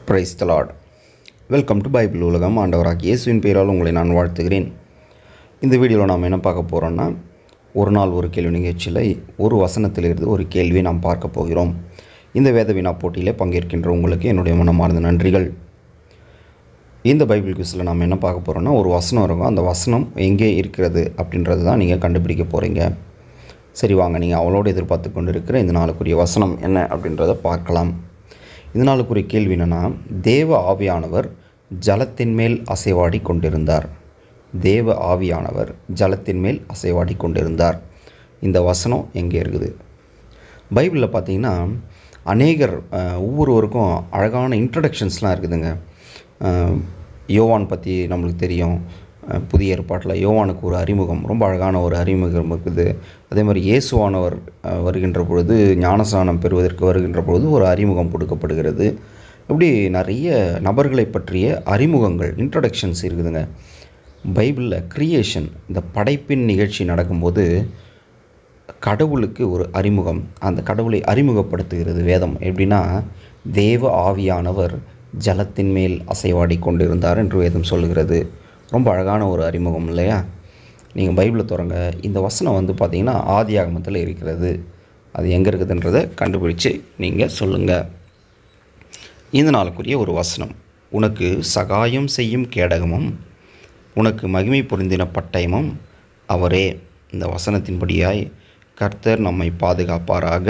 price the Lord welcome to Bible உலகம் ஆண்டவராக இயேசுவின் பெயரால் உங்களை நான் வாழ்த்துகிறேன் இந்த வீடியோவில் நாம் என்ன பார்க்க போகிறோம்னா ஒரு நாள் ஒரு கேள்வி நிகழ்ச்சியில் ஒரு வசனத்திலிருந்து ஒரு கேள்வியை நாம் பார்க்க போகிறோம் இந்த வேத வினா போட்டியில் பங்கேற்கின்ற உங்களுக்கு என்னுடைய மனமார்ந்த நன்றிகள் இந்த பைபிள் குவிஸில் நாம் என்ன பார்க்க போகிறோம்னா ஒரு வசனம் இருக்கும் அந்த வசனம் எங்கே இருக்கிறது அப்படின்றது தான் நீங்கள் கண்டுபிடிக்க போகிறீங்க சரி வாங்க நீங்கள் அவளோடு எதிர்பார்த்து கொண்டு இருக்கிற இந்த நாளுக்குரிய வசனம் என்ன அப்படின்றத பார்க்கலாம் இந்த நாளுக்குரிய கேள்வி என்னென்னா தேவ ஆவியானவர் ஜலத்தின் மேல் அசைவாடி கொண்டிருந்தார் தேவ ஆவியானவர் ஜலத்தின் மேல் அசைவாடி கொண்டிருந்தார் இந்த வசனம் எங்கே இருக்குது பைபிளில் பார்த்தீங்கன்னா அநேகர் அஹ், ஒவ்வொருவருக்கும் அழகான இன்ட்ரடக்ஷன்ஸ்லாம் இருக்குதுங்க அஹ், யோவான் பற்றி நம்மளுக்கு தெரியும் அஹ், புதிய ஏற்பாட்டில் யோவானுக்கு ஒரு அறிமுகம் ரொம்ப அழகான ஒரு அறிமுகம் இருக்குது அதே மாதிரி இயேசுவானவர் அஹ், வருகின்ற பொழுது ஞானஸ்நானம் பெறுவதற்கு வருகின்ற பொழுது ஒரு அறிமுகம் கொடுக்கப்படுகிறது இப்படி நிறைய நபர்களை பற்றிய அறிமுகங்கள் இன்ட்ரடக்ஷன்ஸ் இருக்குதுங்க பைபிளில் கிரியேஷன் இந்த படைப்பின் நிகழ்ச்சி நடக்கும்போது கடவுளுக்கு ஒரு அறிமுகம் அந்த கடவுளை அறிமுகப்படுத்துகிறது வேதம் எப்படின்னா தேவ ஆவியானவர் ஜலத்தின் மேல் அசைவாடி கொண்டிருந்தார் என்று வேதம் சொல்லுகிறது ரொம்ப அழகான ஒரு அறிமுகம் இல்லையா நீங்கள் பைபிளை திறங்க இந்த வசனம் வந்து பார்த்தீங்கன்னா ஆதி ஆகமத்தில் இருக்கிறது அது எங்கே இருக்குதுன்றதை கண்டுபிடிச்சு நீங்கள் சொல்லுங்கள் இந்த நாளுக்குரிய ஒரு வசனம் உனக்கு சகாயம் செய்யும் கேடகமும் உனக்கு மகிமை பொருந்தின பட்டயமும் அவரே இந்த வசனத்தின்படியாய் கர்த்தர் நம்மை பாதுகாப்பாராக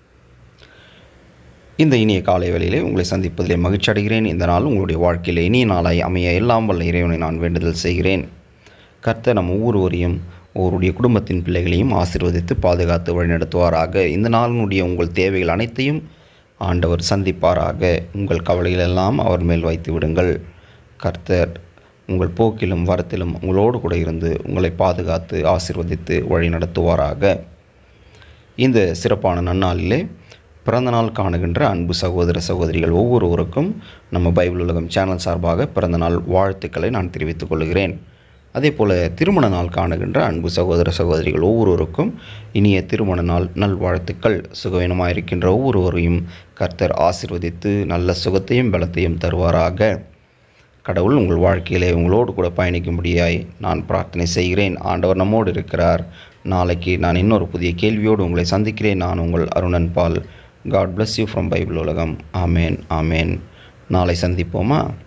இந்த இனிய காலை வேளையிலே உங்களை சந்திப்பதிலே மகிழ்ச்சி அடைகிறேன் இந்த நாள் உங்களுடைய வாழ்க்கையில் இனிய நாளாய் அமைய எல்லாம் வல்ல இறைவனை நான் வேண்டுதல் செய்கிறேன் கர்த்தர் நம் ஒவ்வொருவரையும் ஒவ்வொருடைய குடும்பத்தின் பிள்ளைகளையும் ஆசீர்வதித்து பாதுகாத்து வழிநடத்துவாராக இந்த நாளினுடைய உங்கள் தேவைகள் அனைத்தையும் ஆண்டவர் சந்திப்பாராக உங்கள் கவலைகள் எல்லாம் அவர் மேல் வைத்து விடுங்கள் கர்த்தர் உங்கள் போக்கிலும் வரத்திலும் உங்களோடு கூட இருந்து உங்களை பாதுகாத்து ஆசீர்வதித்து வழி நடத்துவாராக இந்த சிறப்பான நன்னாளிலே பிறந்தநாள் காணுகின்ற அன்பு சகோதர சகோதரிகள் ஒவ்வொருவருக்கும் நம்ம பைபிள் உலகம் சேனல் சார்பாக பிறந்தநாள் வாழ்த்துக்களை நான் தெரிவித்துக் கொள்கிறேன் அதே போல் திருமண நாள் காணுகின்ற அன்பு சகோதர சகோதரிகள் ஒவ்வொருவருக்கும் இனிய திருமண நாள் நல்வாழ்த்துக்கள் சுகவீனமாக இருக்கின்ற ஒவ்வொருவரையும் கர்த்தர் ஆசீர்வதித்து நல்ல சுகத்தையும் பலத்தையும் தருவாராக கடவுள் உங்கள் வாழ்க்கையிலே உங்களோடு கூட பயணிக்கும்படியாய் நான் பிரார்த்தனை செய்கிறேன் ஆண்டவர் நம்மோடு இருக்கிறார் நாளைக்கு நான் இன்னொரு புதிய கேள்வியோடு உங்களை சந்திக்கிறேன் நான் உங்கள் Arunan Paul God bless you from Bible உலகம் ஆமேன் ஆமேன் நாளை சந்திப்போமா